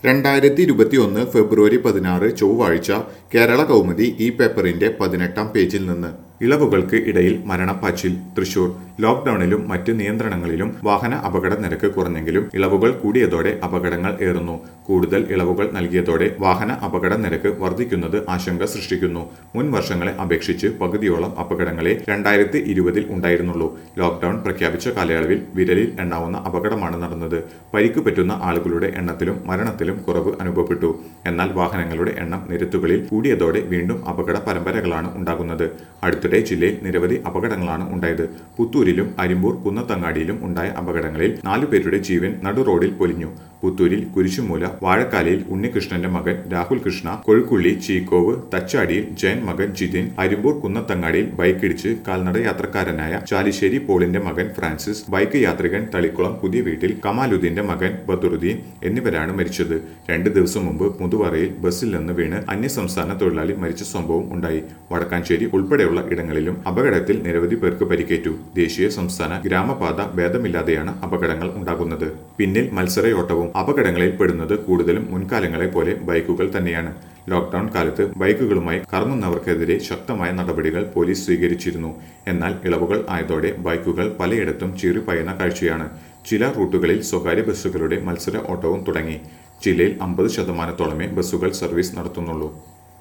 രണ്ടായിരത്തി ഇരുപത്തിയൊന്ന് ഫെബ്രുവരി പതിനാറ് ചൊവ്വാഴ്ച കേരള കൗമുദി ഈ പേപ്പറിന്റെ പതിനെട്ടാം പേജിൽ നിന്ന് ഇളവുകൾക്ക് ഇടയിൽ മരണപ്പാച്ചിൽ തൃശൂർ ലോക്ഡൌണിലും മറ്റ് നിയന്ത്രണങ്ങളിലും വാഹന അപകട നിരക്ക് കുറഞ്ഞെങ്കിലും ഇളവുകൾ കൂടിയതോടെ അപകടങ്ങൾ ഏറുന്നു കൂടുതൽ ഇളവുകൾ നൽകിയതോടെ വാഹന അപകട നിരക്ക് വർദ്ധിക്കുന്നത് ആശങ്ക സൃഷ്ടിക്കുന്നു മുൻ വർഷങ്ങളെ അപേക്ഷിച്ച് പകുതിയോളം അപകടങ്ങളെ രണ്ടായിരത്തി ഇരുപതിൽ ഉണ്ടായിരുന്നുള്ളൂ ലോക്ഡൌൺ പ്രഖ്യാപിച്ച കാലയളവിൽ വിരലിൽ എണ്ണാവുന്ന അപകടമാണ് നടന്നത് പരിക്ക് പറ്റുന്ന ആളുകളുടെ എണ്ണത്തിലും മരണത്തിലും കുറവ് അനുഭവപ്പെട്ടു എന്നാൽ വാഹനങ്ങളുടെ എണ്ണം നിരത്തുകളിൽ കൂടിയതോടെ വീണ്ടും അപകട പരമ്പരകളാണ് ഉണ്ടാകുന്നത് അടുത്തിടെ ജില്ലയിൽ നിരവധി അപകടങ്ങളാണ് ഉണ്ടായത് പുത്തൂരിലും അരിമ്പൂർ കുന്നത്തങ്ങാടിയിലും ഉണ്ടായ അപകടങ്ങളിൽ നാലു പേരുടെ ജീവൻ നടു റോഡിൽ പൊലിഞ്ഞു പുത്തൂരിൽ കുരിശുമൂല വാഴക്കാലയിൽ ഉണ്ണികൃഷ്ണന്റെ മകൻ രാഹുൽ കൃഷ്ണ കൊഴുക്കുള്ളി ചീക്കോവ് തച്ചാടിയിൽ ജയൻ മകൻ ജിതിൻ അരിമ്പൂർ കുന്നത്തങ്ങാടിയിൽ ബൈക്കിടിച്ച് കാൽനട യാത്രക്കാരനായ ചാലിശ്ശേരി പോളിന്റെ മകൻ ഫ്രാൻസിസ് ബൈക്ക് യാത്രികൻ തളിക്കുളം പുതിയ വീട്ടിൽ കമാലുദ്ദീന്റെ മകൻ ബദറുദ്ദീൻ എന്നിവരാണ് മരിച്ചത് രണ്ട് ദിവസം മുമ്പ് മുതുവറയിൽ ബസ്സിൽ നിന്ന് വീണ് അന്യസംസ്ഥാന തൊഴിലാളി മരിച്ച സംഭവം ഉണ്ടായി വടക്കാഞ്ചേരി ഉൾപ്പെടെയുള്ള ഇടങ്ങളിലും അപകടത്തിൽ നിരവധി പേർക്ക് പരിക്കേറ്റു ദേശീയ സംസ്ഥാന ഗ്രാമപാത ഭേദമില്ലാതെയാണ് അപകടങ്ങൾ ഉണ്ടാകുന്നത് പിന്നിൽ മത്സരയോട്ടവും അപകടങ്ങളിൽ പെടുന്നത് കൂടുതലും മുൻകാലങ്ങളെ പോലെ ബൈക്കുകൾ തന്നെയാണ് ലോക്ഡൌൺ കാലത്ത് ബൈക്കുകളുമായി കറങ്ങുന്നവർക്കെതിരെ ശക്തമായ നടപടികൾ പോലീസ് സ്വീകരിച്ചിരുന്നു എന്നാൽ ഇളവുകൾ ആയതോടെ ബൈക്കുകൾ പലയിടത്തും ചീറിപ്പായുന്ന കാഴ്ചയാണ് ചില റൂട്ടുകളിൽ സ്വകാര്യ ബസ്സുകളുടെ മത്സര ഓട്ടവും തുടങ്ങി ജില്ലയിൽ അമ്പത് ശതമാനത്തോളമേ ബസ്സുകൾ സർവീസ് നടത്തുന്നുള്ളൂ